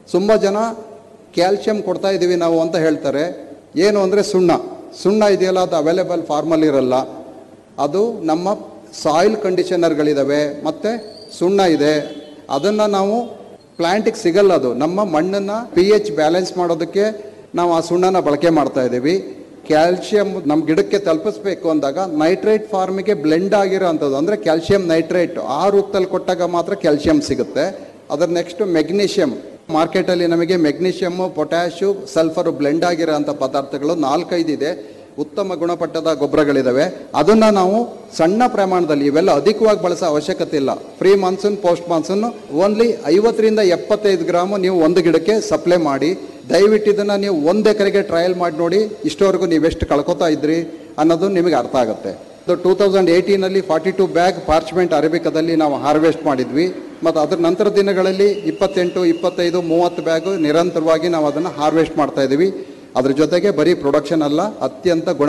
ತುಂಬ ಜನ ಕ್ಯಾಲ್ಶಿಯಂ ಕೊಡ್ತಾ ಇದ್ದೀವಿ ನಾವು ಅಂತ ಹೇಳ್ತಾರೆ ಏನು ಅಂದರೆ ಸುಣ್ಣ ಸುಣ್ಣ ಇದೆಯಲ್ಲ ಅದು ಅವೈಲೇಬಲ್ ಫಾರ್ಮಲ್ಲಿ ಇರಲ್ಲ ಅದು ನಮ್ಮ ಸಾಯಿಲ್ ಕಂಡೀಷನರ್ಗಳಿದ್ದಾವೆ ಮತ್ತು ಸುಣ್ಣ ಇದೆ ಅದನ್ನು ನಾವು ಪ್ಲ್ಯಾಂಟಿಗೆ ಸಿಗಲ್ಲ ಅದು ನಮ್ಮ ಮಣ್ಣನ್ನು ಪಿ ಎಚ್ ಬ್ಯಾಲೆನ್ಸ್ ಮಾಡೋದಕ್ಕೆ ನಾವು ಆ ಸುಣ್ಣನ ಬಳಕೆ ಮಾಡ್ತಾ ಇದ್ದೀವಿ ಕ್ಯಾಲ್ಶಿಯಂ ನಮ್ಮ ಗಿಡಕ್ಕೆ ತಲುಪಿಸ್ಬೇಕು ಅಂದಾಗ ನೈಟ್ರೇಟ್ ಫಾರ್ಮಿಗೆ ಬ್ಲೆಂಡ್ ಆಗಿರೋ ಅಂಥದ್ದು ಅಂದರೆ ಕ್ಯಾಲ್ಶಿಯಂ ನೈಟ್ರೇಟ್ ಆ ರೂಪದಲ್ಲಿ ಕೊಟ್ಟಾಗ ಮಾತ್ರ ಕ್ಯಾಲ್ಶಿಯಂ ಸಿಗುತ್ತೆ ಅದರ ನೆಕ್ಸ್ಟ್ ಮೆಗ್ನೀಷಿಯಂ ಮಾರ್ಕೆಟಲ್ಲಿ ನಮಗೆ ಮೆಗ್ನೀಷಿಯಮ್ಮು ಪೊಟ್ಯಾಶು ಸಲ್ಫರು ಬ್ಲೆಂಡ್ ಆಗಿರೋ ಅಂಥ ಪದಾರ್ಥಗಳು ನಾಲ್ಕೈದು ಇದೆ ಉತ್ತಮ ಗುಣಮಟ್ಟದ ಗೊಬ್ಬರಗಳಿದ್ದಾವೆ ಅದನ್ನು ನಾವು ಸಣ್ಣ ಪ್ರಮಾಣದಲ್ಲಿ ಇವೆಲ್ಲ ಅಧಿಕವಾಗಿ ಬಳಸೋ ಅವಶ್ಯಕತೆ ಇಲ್ಲ pre monsoon post monsoon only ಐವತ್ತರಿಂದ ಎಪ್ಪತ್ತೈದು ಗ್ರಾಮು ನೀವು ಒಂದು ಗಿಡಕ್ಕೆ ಸಪ್ಲೈ ಮಾಡಿ ದಯವಿಟ್ಟು ಇದನ್ನು ನೀವು ಒಂದು ಎಕರೆಗೆ ಟ್ರಯಲ್ ಮಾಡಿ ನೋಡಿ ಇಷ್ಟವರೆಗೂ ನೀವೆಷ್ಟು ಕಳ್ಕೊತಾ ಇದ್ರಿ ಅನ್ನೋದು ನಿಮಗೆ ಅರ್ಥ ಆಗುತ್ತೆ ಟೂ ತೌಸಂಡ್ ಏಯ್ಟೀನಲ್ಲಿ ಫಾರ್ಟಿ ಟು ಬ್ಯಾಗ್ ಪಾರ್ಚ್ಮೆಂಟ್ ಅರೇಬಿಕದಲ್ಲಿ ನಾವು ಹಾರ್ವೆಸ್ಟ್ ಮಾಡಿದ್ವಿ ಮತ್ತು ಅದರ ನಂತರ ದಿನಗಳಲ್ಲಿ ಇಪ್ಪತ್ತೆಂಟು ಇಪ್ಪತ್ತೈದು ಮೂವತ್ತು ಬ್ಯಾಗು ನಿರಂತರವಾಗಿ ನಾವು ಅದನ್ನು ಹಾರ್ವೆಸ್ಟ್ ಮಾಡ್ತಾ ಇದ್ದೀವಿ ಅದ್ರ ಜೊತೆಗೆ ಬರೀ ಪ್ರೊಡಕ್ಷನ್ ಅಲ್ಲ ಅತ್ಯಂತ ಗುಣ